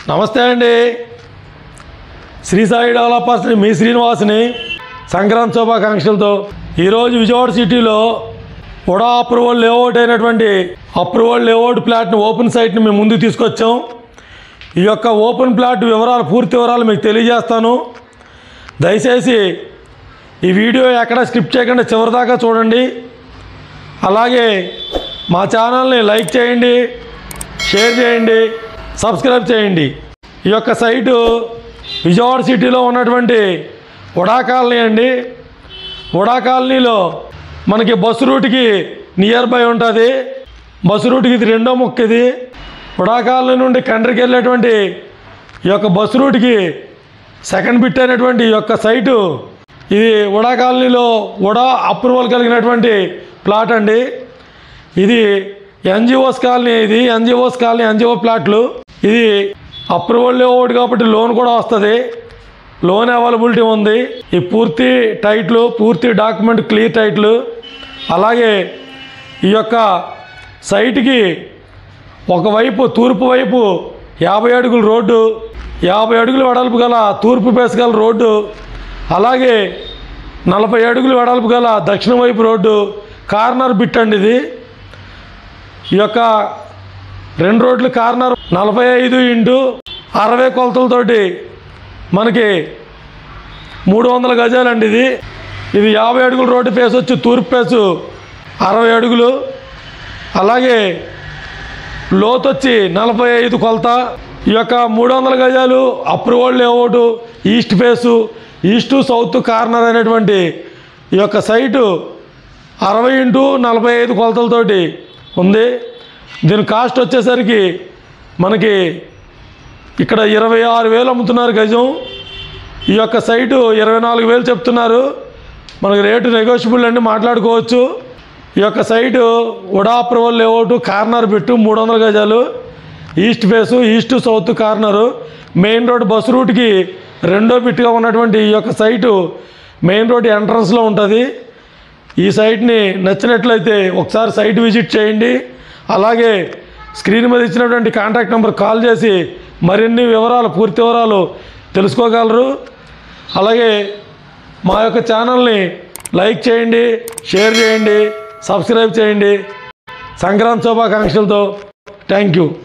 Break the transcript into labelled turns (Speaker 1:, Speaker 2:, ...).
Speaker 1: నమస్తే అండి శ్రీ సాయి డెవలపర్స్ మీ శ్రీనివాస్ని సంక్రాంతి శుభాకాంక్షలతో ఈరోజు విజయవాడ సిటీలో ఉడా అప్రూవల్ లేఅవుట్ అయినటువంటి అప్రూవల్ లేఅవుట్ ప్లాట్ని ఓపెన్ సైట్ని మేము ముందుకు తీసుకొచ్చాం ఈ యొక్క ఓపెన్ ప్లాట్ వివరాలు పూర్తి వివరాలు మీకు తెలియజేస్తాను దయచేసి ఈ వీడియో ఎక్కడ స్కిప్ చేయకుండా చివరిదాకా చూడండి అలాగే మా ఛానల్ని లైక్ చేయండి షేర్ చేయండి సబ్స్క్రైబ్ చేయండి ఈ యొక్క సైటు విజయవాడ సిటీలో ఉన్నటువంటి ఉడా కాలనీ అండి ఉడా కాలనీలో మనకి బస్సు రూట్కి నియర్ బై ఉంటుంది బస్సు రూట్కి ఇది రెండో ముక్క ఇది ఉడా కాలనీ నుండి కండ్రికి వెళ్ళేటువంటి ఈ యొక్క బస్సు రూట్కి సెకండ్ బిట్ అయినటువంటి ఈ యొక్క సైటు ఇది ఉడా కాలనీలో ఉడా అప్రూవల్ కలిగినటువంటి ప్లాట్ అండి ఇది ఎన్జిఓస్ కాలనీ ఇది ఎన్జిఓస్ కాలనీ ఎన్జిఓ ప్లాట్లు ఇది అప్రూవల్ లేఅవుట్ కాబట్టి లోన్ కూడా వస్తుంది లోన్ అవైలబిలిటీ ఉంది ఈ పూర్తి టైట్లు పూర్తి డాక్యుమెంట్ క్లియర్ టైట్లు అలాగే ఈ యొక్క సైట్కి ఒకవైపు తూర్పు వైపు యాభై అడుగుల రోడ్డు యాభై అడుగుల వెడల్పు గల తూర్పు ఫేస్ గల రోడ్డు అలాగే నలభై అడుగుల వెడల్పు గల దక్షిణ వైపు రోడ్డు కార్నర్ బిట్ అండి ఇది ఈ యొక్క రెండు రోడ్లు కార్నర్ నలభై ఐదు ఇంటూ అరవై కొలతలతోటి మనకి మూడు వందల గజాలండి ఇది ఇది యాభై అడుగుల రోడ్డు ఫేస్ వచ్చి తూర్పు ఫేసు అరవై అడుగులు అలాగే లోతు వచ్చి నలభై ఐదు కొలత ఈ యొక్క మూడు వందల గజాలు approval layout east face east south corner అనేటువంటి ఈ యొక్క సైటు అరవై ఇంటూ నలభై ఐదు కొలతలతోటి ఉంది దీని కాస్ట్ వచ్చేసరికి మనకి ఇక్కడ ఇరవై ఆరు వేలు అమ్ముతున్నారు గజం ఈ యొక్క సైటు ఇరవై నాలుగు వేలు చెప్తున్నారు మనకి రేటు నెగోషియబుల్ అండి మాట్లాడుకోవచ్చు ఈ యొక్క site UDA approval layout corner పెట్టు మూడు వందల గజాలు east face east south corner main road bus రూట్కి రెండో బిట్గా ఉన్నటువంటి ఈ యొక్క సైటు మెయిన్ రోడ్ ఎంట్రన్స్లో ఉంటుంది ఈ సైట్ని నచ్చినట్లయితే ఒకసారి సైట్ విజిట్ చేయండి అలాగే స్క్రీన్ మీద ఇచ్చినటువంటి కాంటాక్ట్ నెంబర్ కాల్ చేసి మరిన్ని వివరాలు పూర్తి వివరాలు తెలుసుకోగలరు అలాగే మా యొక్క ఛానల్ని లైక్ చేయండి షేర్ చేయండి సబ్స్క్రైబ్ చేయండి సంక్రాంతి శుభాకాంక్షలతో థ్యాంక్ యూ